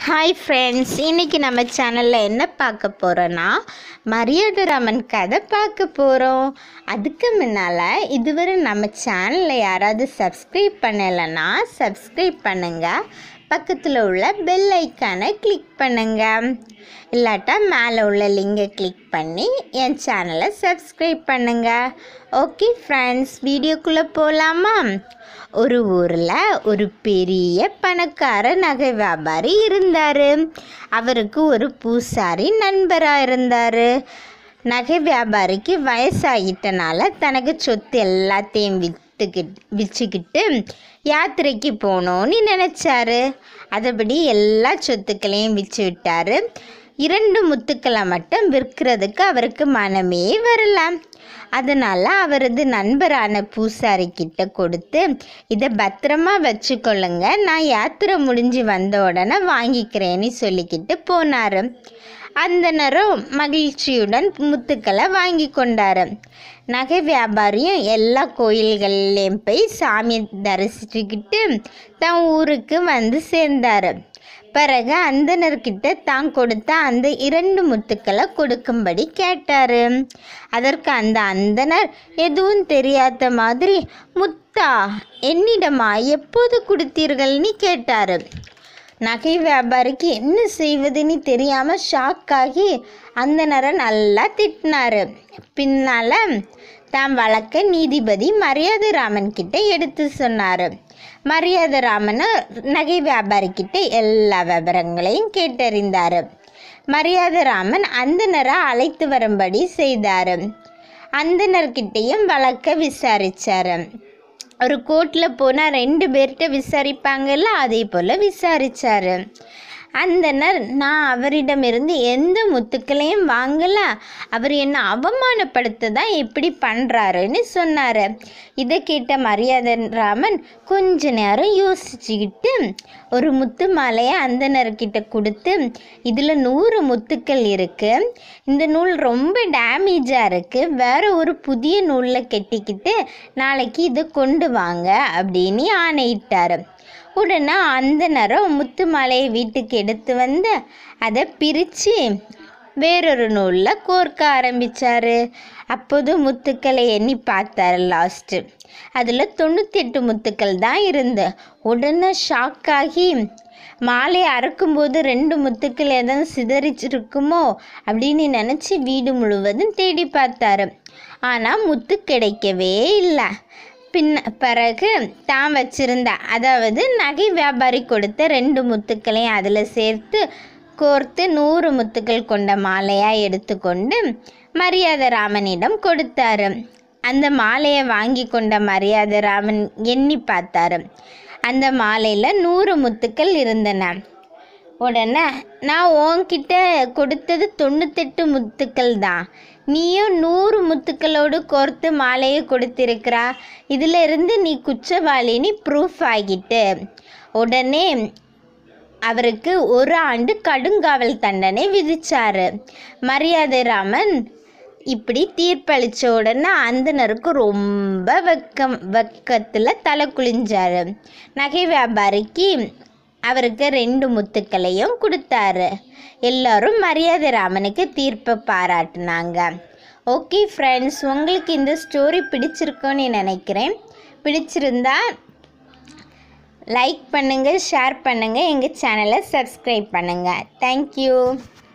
hi friends இன்னைக்கு நம்ம சேனலில் என்ன பார்க்க போகிறோன்னா மரியாதராமன் கதை பார்க்க போகிறோம் அதுக்கு முன்னால் இதுவரை நம்ம சேனலில் யாராவது சப்ஸ்கிரைப் பண்ணலைன்னா சப்ஸ்கிரைப் பண்ணுங்கள் பக்கத்தில் உள்ள பெல் ஐக்கானை கிளிக் பண்ணுங்கள் இல்லாட்டா மேலே உள்ள லிங்கை கிளிக் பண்ணி என் சேனலை சப்ஸ்கிரைப் பண்ணுங்கள் ஓகே ஃப்ரெண்ட்ஸ் வீடியோக்குள்ளே போகலாமா ஒரு ஊரில் ஒரு பெரிய பணக்கார நகை வியாபாரி இருந்தார் அவருக்கு ஒரு பூசாரி நண்பராக இருந்தார் நகை வியாபாரிக்கு வயசாகிட்டனால தனக்கு சொத்து எல்லாத்தையும் விற்றுக்கிட்டு விற்றுக்கிட்டு யாத்திரைக்கு போகணுன்னு நினச்சாரு அதுபடி எல்லா சொத்துக்களையும் விற்று விட்டார் இரண்டு முத்துக்களை மட்டும் விற்கிறதுக்கு அவருக்கு மனமே வரல அதனால் அவரது நண்பரான பூசாரி கிட்ட கொடுத்து இதை பத்திரமா வச்சுக்கொள்ளுங்க நான் யாத்திரை முடிஞ்சு வந்த உடனே வாங்கிக்கிறேன்னு சொல்லிக்கிட்டு போனார் அந்த நேரம் மகிழ்ச்சியுடன் முத்துக்களை வாங்கி கொண்டார் நகை வியாபாரியும் எல்லா கோயில்கள்லேயும் போய் சாமியை தரிசிச்சுக்கிட்டு தன் ஊருக்கு வந்து சேர்ந்தார் பிறகு அந்தனர்கிட்ட தான் கொடுத்த அந்த இரண்டு முத்துக்களை கொடுக்கும்படி கேட்டார் அதற்கு அந்த அந்தனர் எதுவும் தெரியாத மாதிரி முத்தா என்னிடமா எப்போது கொடுத்தீர்கள்னு கேட்டார் நகை வியாபாரிக்கு என்ன செய்வதுன்னு தெரியாமல் ஷாக் ஆகி அந்த நேரம் நல்லா திட்டினாரு பின்னால் தான் வழக்க நீதிபதி மரியாதராமன் கிட்ட எடுத்து சொன்னார் மரியாதராமன் நகை வியாபாரி கிட்ட எல்லா விவரங்களையும் கேட்டறிந்தார் மரியாதராமன் அந்தனரை அழைத்து வரும்படி செய்தார் அந்தனர்கிட்டையும் வழக்க விசாரித்தார் ஒரு கோர்ட்டில் போனால் ரெண்டு பேர்கிட்ட விசாரிப்பாங்கல்ல அதே போல் விசாரித்தார் அந்தனர் நான் அவரிடமிருந்து எந்த முத்துக்களையும் வாங்கல அவர் என்னை அவமானப்படுத்த தான் இப்படி பண்ணுறாருன்னு சொன்னார் இதை கேட்ட மரியாதன் ராமன் கொஞ்ச நேரம் யோசிச்சுக்கிட்டு ஒரு முத்து மாலையை அந்தனர்கிட்ட கொடுத்து இதில் நூறு முத்துக்கள் இருக்குது இந்த நூல் ரொம்ப டேமேஜாக இருக்குது வேற ஒரு புதிய நூலில் கெட்டிக்கிட்டு நாளைக்கு இதை கொண்டு வாங்க அப்படின்னு ஆணையிட்டார் உடனே அந்த நேரம் முத்து மாலையை வீட்டுக்கு எடுத்து வந்து அதை பிரித்து வேறொரு நூலில் கோர்க்க ஆரம்பித்தார் அப்போது முத்துக்களை எண்ணி பார்த்தாரு லாஸ்ட்டு அதில் தொண்ணூற்றி எட்டு முத்துக்கள் தான் இருந்து உடனே ஷாக் ஆகி மாலை அறுக்கும்போது ரெண்டு முத்துக்கள் எதுவும் சிதறிச்சிருக்குமோ அப்படின்னு நினச்சி வீடு முழுவதும் தேடி பார்த்தாரு ஆனால் முத்து கிடைக்கவே இல்லை பின்ன பிறகு தான் வச்சிருந்த அதாவது நகை வியாபாரி கொடுத்த ரெண்டு முத்துக்களையும் அதில் சேர்த்து கோர்த்து நூறு முத்துக்கள் கொண்ட மாலையாக எடுத்துக்கொண்டு மரியாதராமனிடம் கொடுத்தாரு அந்த மாலையை வாங்கி கொண்ட மரியாதராமன் எண்ணி பார்த்தாரு அந்த மாலையில் நூறு முத்துக்கள் இருந்தன உடனே நான் உன்கிட்ட கொடுத்தது தொண்ணூத்தெட்டு முத்துக்கள் தான் நீயும் நூறு முத்துக்களோடு கோர்த்து மாலையை கொடுத்திருக்கிறா இதில் இருந்து நீ குற்றவாளின்னு ப்ரூஃப் ஆகிட்டு உடனே அவருக்கு ஒரு ஆண்டு கடுங்காவல் தண்டனை விதிச்சாரு மரியாதை ராமன் இப்படி தீர்ப்பளித்த உடனே அந்தனருக்கு ரொம்ப வெக்கம் வெக்கத்தில் தலை குளிஞ்சாரு நகை வியாபாரிக்கு அவருக்கு ரெண்டு முத்துக்களையும் கொடுத்தாரு எல்லாரும் மரியாதை ராமனுக்கு தீர்ப்பை பாராட்டினாங்க ஓகே ஃப்ரெண்ட்ஸ் உங்களுக்கு இந்த ஸ்டோரி பிடிச்சிருக்குன்னு நினைக்கிறேன் பிடிச்சிருந்தா லைக் பண்ணுங்கள் ஷேர் பண்ணுங்கள் எங்கள் சேனலை சப்ஸ்கிரைப் பண்ணுங்கள் தேங்க்யூ